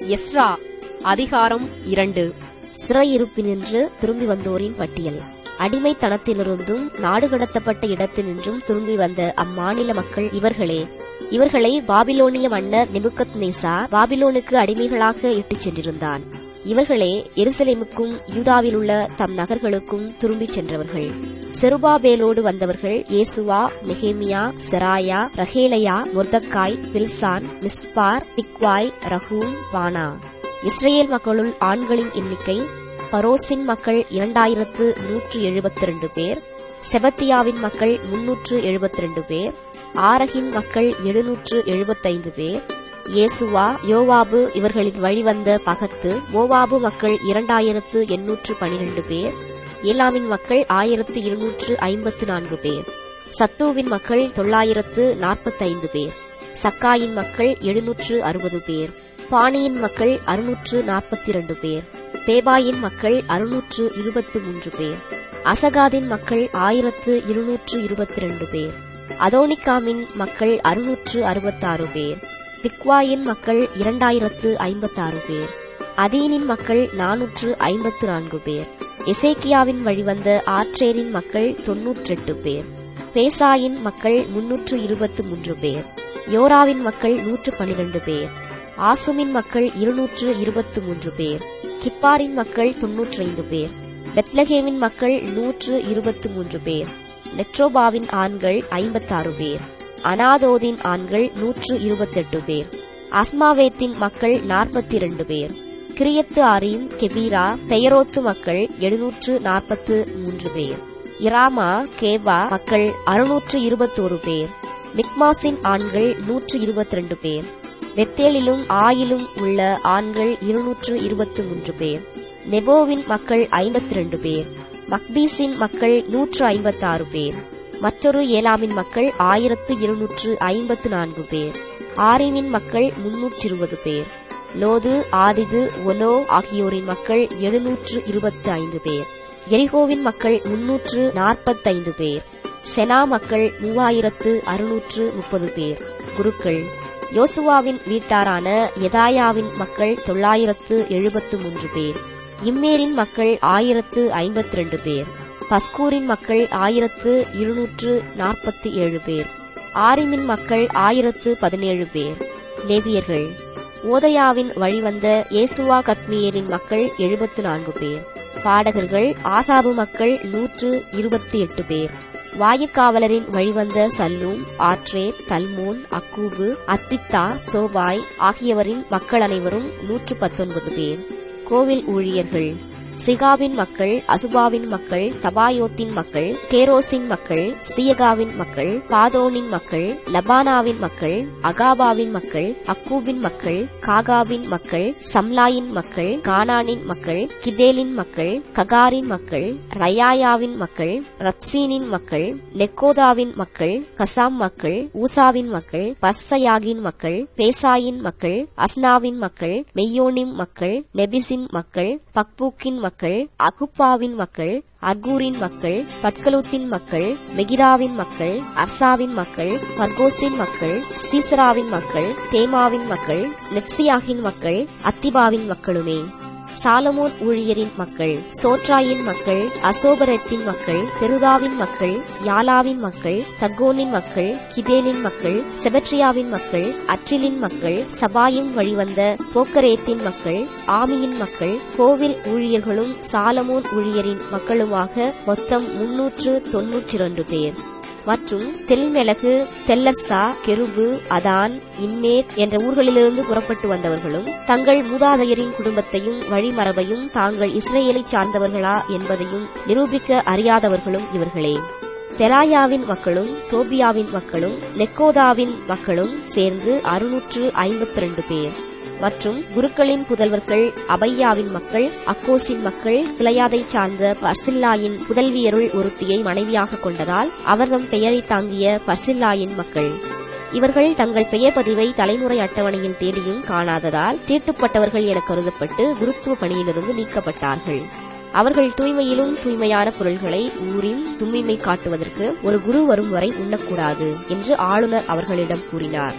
Ezra அதிகாரம் இரண்டு சிறையிருப்பினின்று திரும்பி வந்தோரின் பட்டியல் அடிமைத்தனத்திலிருந்தும் நாடு கடத்தப்பட்ட இடத்தினின்றும் திரும்பி வந்த அம்மாநில மக்கள் இவர்களே இவர்களை பாபிலோனிய மன்னர் நெபுக்கத் நேசா பாபிலோனுக்கு அடிமைகளாக இட்டுச் சென்றிருந்தான் இவர்களே எருசலேமுக்கும் யூதாவிலுள்ள தம் நகர்களுக்கும் திரும்பிச் சென்றவர்கள் செருபாபேலோடு வந்தவர்கள் ஏசுவா நெகேமியா Seraiah Reelaiah Mordecai Bilshan Mispar Bigvai Rehum Baanah Israel மக்களுள் ஆண்களின் எண்ணிக்கை பரோசின் மக்கள் இரண்டாயிரத்து நூற்று எழுபத்தி ரெண்டு பேர் செபத்தியாவின் மக்கள் முன்னூற்று எழுபத்தி ரெண்டு பேர் ஆரகின் மக்கள் எழுநூற்று எழுபத்தைந்து பேர் இயேசுவா யோவாபு இவர்களின் வழிவந்த பகத்து மோவாபு மக்கள் இரண்டாயிரத்து எண்ணூற்று பனிரெண்டு பேர் ஏலாமின் மக்கள் ஆயிரத்து இருநூற்று ஐம்பத்து நான்கு பேர் சத்துவின் மக்கள் தொள்ளாயிரத்து நாற்பத்தைந்து பேர் சக்காயின் மக்கள் எழுநூற்று அறுபது பேர் பாணியின் மக்கள் அறுநூற்று நாற்பத்தி இரண்டு பேர் பேபாயின் மக்கள் அறுநூற்று இருபத்தி மூன்று பேர் அசகாதின் மக்கள் ஆயிரத்து இருநூற்று இருபத்தி ரெண்டு பேர் அதோனிகாமின் மக்கள் அறுநூற்று அறுபத்தாறு பேர் பிக்வாயின் மக்கள் இரண்டாயிரத்து ஐம்பத்தாறு பேர் அதீனின் மக்கள் நானூற்று ஐம்பத்து நான்கு பேர் எசேக்கியாவின் வழிவந்த ஆற்றேரின் மக்கள் தொன்னூற்றெட்டு பேர் பேசாயின் மக்கள் முன்னூற்று இருபத்து மூன்று பேர் யோராவின் மக்கள் நூற்று பனிரெண்டு பேர் ஆசுமின் மக்கள் இருநூற்று இருபத்து மூன்று பேர் கிப்பாரின் மக்கள் தொன்னூற்றைந்து பேர் பெத்லகேமின் மக்கள் நூற்று இருபத்து மூன்று பேர் நெட்ரோபாவின் ஆண்கள் ஐம்பத்தாறு பேர் அனாதோதின் ஆண்கள் நூற்று இருபத்தெட்டு பேர் அஸ்மாவேத்தின் மக்கள் நாற்பத்தி இரண்டு பேர் கிரியத்து ஆரீம் கெபீரா பெயரோத்து மக்கள் எழுநூற்று நாற்பத்து மூன்று பேர் இராமா கேபா மக்கள் அறுநூற்று இருபத்தோரு பேர் மிக்மாஸின் ஆண்கள் நூற்று இருபத்தி ரெண்டு பேர் வெத்தேலிலும் ஆயிலும் உள்ள ஆண்கள் இருநூற்று இருபத்து மூன்று பேர் நெபோவின் மக்கள் ஐம்பத்தி ரெண்டு பேர் மக்பீஸின் மக்கள் நூற்று ஐம்பத்தாறு பேர் மற்றொரு ஏலாமின் மக்கள் ஆயிரத்து இருநூற்று ஐம்பத்து நான்கு பேர் ஆரிமின் மக்கள் முன்னூற்று இருபது பேர் லோது ஆதிது ஒனோ ஆகியோரின் மக்கள் எழுநூற்று இருபத்தி ஐந்து பேர் எரிகோவின் மக்கள் முன்னூற்று நாற்பத்தைந்து பேர் செனா மக்கள் மூவாயிரத்து அறுநூற்று முப்பது பேர் குருக்கள் யோசுவாவின் வீட்டாரான எதாயாவின் மக்கள் தொள்ளாயிரத்து எழுபத்து மூன்று பேர் இம்மேரின் மக்கள் ஆயிரத்து ஐம்பத்தி ரெண்டு பேர் பஸ்கூரின் மக்கள் ஆயிரத்து இருநூற்று நாற்பத்தி ஏழு பேர் ஆரிமின் மக்கள் ஆயிரத்து பதினேழு பேர் லேவியர்கள் ஓதயாவின் வழிவந்த ஏசுவா கத்மியரின் மக்கள் எழுபத்து நான்கு பேர் பாடகர்கள் ஆசாபு மக்கள் நூற்று இருபத்தி எட்டு பேர் வாயுக்காவலரின் வழிவந்த சல்லூம் ஆட்ரே தல்மோன் அக்கூபு அத்தித்தா சோபாய் ஆகியவரின் மக்கள் அனைவரும் நூற்று பத்தொன்பது பேர் கோவில் ஊழியர்கள் சிகாவின் மக்கள் அசுபாவின் மக்கள் தபாயோத்தின் மக்கள் கேரோசின் மக்கள் சியகாவின் மக்கள் பாதோனின் மக்கள் லபானாவின் மக்கள் அகாபாவின் மக்கள் அக்கூபின் மக்கள் காகாவின் மக்கள் சம்லாயின் மக்கள் கானானின் மக்கள் கிதேலின் மக்கள் ககாரின் மக்கள் ரயாயாவின் மக்கள் ரத்சீனின் மக்கள் நெக்கோதாவின் மக்கள் கசாம் மக்கள் ஊசாவின் மக்கள் பஸ்ஸயாகின் மக்கள் பேசாயின் மக்கள் அஸ்னாவின் மக்கள் மெய்யோனிம் மக்கள் நெபிசின் மக்கள் பக்பூக்கின் மக்கள் அகுப்பாவின் மக்கள் அர்கூரின் மக்கள் பட்கலூத்தின் மக்கள் மெகிராவின் மக்கள் அர்சாவின் மக்கள் பர்கோஸின் மக்கள் சீசராவின் மக்கள் தேமாவின் மக்கள் நெக்சியாகின் மக்கள் அத்திபாவின் மக்களுமே சாலமோன் ஊழியரின் மக்கள் சோட்ராயின் மக்கள் அசோபரத்தின் மக்கள் பெருதாவின் மக்கள் யாலாவின் மக்கள் தக்கோனின் மக்கள் கிதேலின் மக்கள் செபட்ரியாவின் மக்கள் அற்றிலின் மக்கள் சபாயும் வழிவந்த போக்கரேத்தின் மக்கள் ஆமியின் மக்கள் கோவில் ஊழியர்களும் சாலமோன் ஊழியரின் மக்களுமாக மொத்தம் முன்னூற்று தொன்னூற்றி இரண்டு பேர் மற்றும் தெல்மெலகு தெல்லர்சா கெருபு அதான் இம்மேர் என்ற ஊர்களிலிருந்து புறப்பட்டு வந்தவர்களும் தங்கள் மூதாதையரின் குடும்பத்தையும் வழிமரபையும் தாங்கள் இஸ்ரேலை சார்ந்தவர்களா என்பதையும் நிரூபிக்க அறியாதவர்களும் இவர்களே செராயாவின் மக்களும் தோபியாவின் மக்களும் நெக்கோதாவின் மக்களும் சேர்ந்து அறுநூற்று ஐம்பத்தி ரெண்டு பேர் மற்றும் குருக்களின் புதல்வர்கள் அபையாவின் மக்கள் அக்கோசின் மக்கள் கிளையாதை சார்ந்த பர்சில்லாயின் புதல்வியருள் ஒருத்தியை மனைவியாக கொண்டதால் அவர்தம் பெயரை தாங்கிய பர்சில்லாயின் மக்கள் இவர்கள் தங்கள் பெயர் பதிவை தலைமுறை அட்டவணையில் தேடியும் காணாததால் தீட்டுப்பட்டவர்கள் என கருதப்பட்டு குருத்துவ பணியிலிருந்து நீக்கப்பட்டார்கள் அவர்கள் தூய்மையிலும் தூய்மையான பொருள்களை ஊரில் தும்மிமை காட்டுவதற்கு ஒரு குரு வரும் வரை உண்ணக்கூடாது என்று ஆளுநர் அவர்களிடம் கூறினார்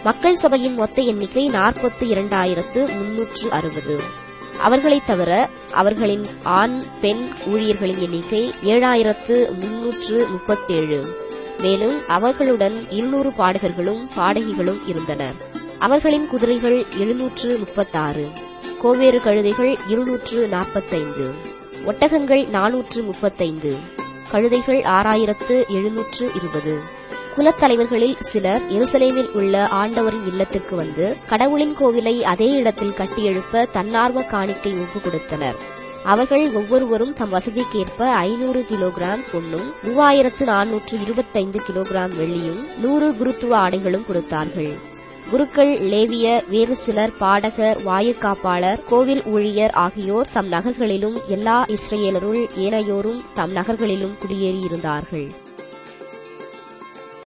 மக்கள் சபையின் மொத்த எண்ணிக்கை நாற்பத்து இரண்டாயிரத்து முன்னூற்று அறுபது அவர்களைத் தவிர அவர்களின் ஆண் பெண் ஊழியர்களின் எண்ணிக்கை ஏழாயிரத்து முன்னூற்று முப்பத்தேழு மேலும் அவர்களுடன் இருநூறு பாடகர்களும் பாடகிகளும் இருந்தனர் அவர்களின் குதிரைகள் எழுநூற்று முப்பத்தாறு கோவேறு கழுதைகள் இருநூற்று நாற்பத்தைந்து ஒட்டகங்கள் நானூற்று முப்பத்தைந்து கழுதைகள் ஆறாயிரத்து எழுநூற்று இருபது குலத்தலைவர்களில் சிலர் எருசலேமில் உள்ள ஆண்டவரின் இல்லத்திற்கு வந்து கடவுளின் கோவிலை அதே இடத்தில் கட்டியெழுப்ப தன்னார்வ காணிக்கை ஒப்பு கொடுத்தனர் அவர்கள் ஒவ்வொருவரும் தம் வசதிக்கேற்ப ஐநூறு கிலோகிராம் பொன்னும் மூவாயிரத்து நானூற்று இருபத்தைந்து கிலோகிராம் வெள்ளியும் நூறு குருத்துவ ஆடைகளும் கொடுத்தார்கள் குருக்கள் லேவியர் வேறு சிலர் பாடகர் வாயுக்காப்பாளர் கோவில் ஊழியர் ஆகியோர் தம் நகர்களிலும் எல்லா இஸ்ரேலருள் ஏனையோரும் தம் நகர்களிலும் குடியேறியிருந்தார்கள்